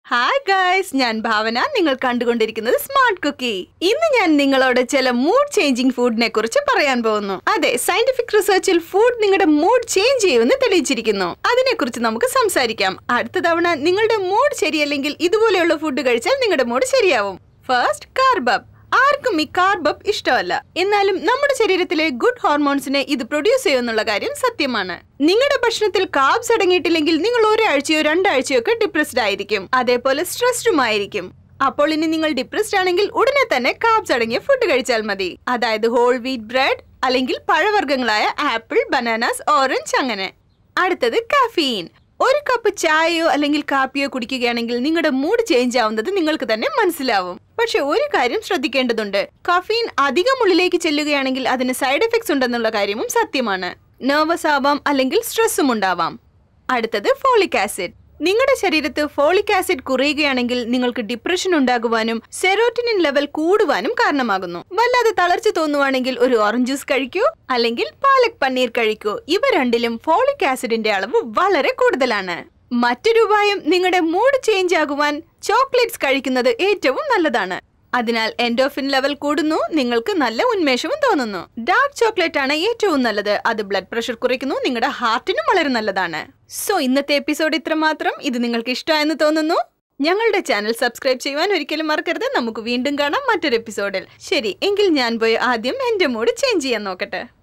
hi guys ഞാൻ ഭാവന നിങ്ങൾ കണ്ടുകൊണ്ടിരിക്കുന്നത് സ്മാർട്ട് കുക്കി ഇന്ന് ഞാൻ നിങ്ങളോട് ചില മൂഡ് ചേഞ്ചിങ് ഫുഡിനെ കുറിച്ച് പറയാൻ പോകുന്നു അതെ സയന്റിഫിക് റിസർച്ചിൽ ഫുഡ് നിങ്ങളുടെ മൂഡ് ചേഞ്ച് ചെയ്യുമെന്ന് തെളിയിച്ചിരിക്കുന്നു അതിനെക്കുറിച്ച് നമുക്ക് സംസാരിക്കാം അടുത്ത തവണ നിങ്ങളുടെ മൂഡ് ശരിയല്ലെങ്കിൽ ഇതുപോലെയുള്ള ഫുഡ് കഴിച്ചാൽ നിങ്ങളുടെ മൂഡ് ശരിയാവും ഫസ്റ്റ് കാർബബ് ആർക്കും ഈ കാർബബ് ഇഷ്ടമല്ല എന്നാലും നമ്മുടെ ശരീരത്തിലെ ഗുഡ് ഹോർമോൺസിനെ ഇത് പ്രൊഡ്യൂസ് ചെയ്യുമെന്നുള്ള കാര്യം സത്യമാണ് നിങ്ങളുടെ ഭക്ഷണത്തിൽ കാർബ്സ് അടങ്ങിയിട്ടില്ലെങ്കിൽ നിങ്ങൾ ഒരാഴ്ചയോ രണ്ടാഴ്ചയോ ഒക്കെ ഡിപ്രസ്ഡ് ആയിരിക്കും അതേപോലെ സ്ട്രെസ്ഡും ആയിരിക്കും അപ്പോൾ ഇനി നിങ്ങൾ ഡിപ്രസ്ഡ് ആണെങ്കിൽ ഉടനെ തന്നെ കാർബ്സ് അടങ്ങിയ ഫുഡ് കഴിച്ചാൽ മതി അതായത് ഹോൾ വീറ്റ് ബ്രെഡ് അല്ലെങ്കിൽ പഴവർഗ്ഗങ്ങളായ ആപ്പിൾ ബനാനാസ് ഓറഞ്ച് അങ്ങനെ അടുത്തത് കാഫീൻ ഒരു കപ്പ് ചായയോ അല്ലെങ്കിൽ കാപ്പിയോ കുടിക്കുകയാണെങ്കിൽ നിങ്ങളുടെ മൂഡ് ചേഞ്ച് ആവുന്നത് നിങ്ങൾക്ക് തന്നെ മനസ്സിലാവും പക്ഷെ ഒരു കാര്യം ശ്രദ്ധിക്കേണ്ടതുണ്ട് കഫീൻ അധികം ഉള്ളിലേക്ക് ചെല്ലുകയാണെങ്കിൽ അതിന് സൈഡ് എഫക്ട്സ് ഉണ്ടെന്നുള്ള കാര്യവും സത്യമാണ് നെർവസ് ആവാം അല്ലെങ്കിൽ സ്ട്രെസ്സും ഉണ്ടാവാം അടുത്തത് ഫോളിക് ആസിഡ് നിങ്ങളുടെ ശരീരത്ത് ഫോളിക് ആസിഡ് കുറയുകയാണെങ്കിൽ നിങ്ങൾക്ക് ഡിപ്രഷൻ ഉണ്ടാകുവാനും സെറോട്ടിനിൻ ലെവൽ കൂടുവാനും കാരണമാകുന്നു വല്ലാതെ തളർച്ച തോന്നുവാണെങ്കിൽ ഒരു ഓറഞ്ച് ജ്യൂസ് കഴിക്കൂ അല്ലെങ്കിൽ പാലക് പന്നീർ കഴിക്കൂ ഇവ രണ്ടിലും ഫോളിക് ആസിഡിന്റെ അളവ് വളരെ കൂടുതലാണ് മറ്റൊരു ഉപായം നിങ്ങളുടെ മൂഡ് ചേഞ്ച് ആകുവാൻ ചോക്ലേറ്റ്സ് കഴിക്കുന്നത് ഏറ്റവും നല്ലതാണ് അതിനാൽ എൻഡോഫിൻ ലെവൽ കൂടുന്നു നിങ്ങൾക്ക് നല്ല ഉന്മേഷവും തോന്നുന്നു ഡാർക്ക് ചോക്ലേറ്റ് ആണ് ഏറ്റവും നല്ലത് അത് ബ്ലഡ് പ്രഷർ കുറയ്ക്കുന്നു നിങ്ങളുടെ ഹാർട്ടിനും വളരെ നല്ലതാണ് സോ ഇന്നത്തെ എപ്പിസോഡ് ഇത്ര മാത്രം ഇത് നിങ്ങൾക്ക് ഇഷ്ടമായെന്ന് തോന്നുന്നു ഞങ്ങളുടെ ചാനൽ സബ്സ്ക്രൈബ് ചെയ്യുവാൻ ഒരിക്കലും മറക്കരുത് നമുക്ക് വീണ്ടും കാണാം മറ്റൊരു എപ്പിസോഡിൽ ശരി എങ്കിൽ ഞാൻ പോയി ആദ്യം എന്റെ മൂഡ് ചേഞ്ച് ചെയ്യാൻ നോക്കട്ടെ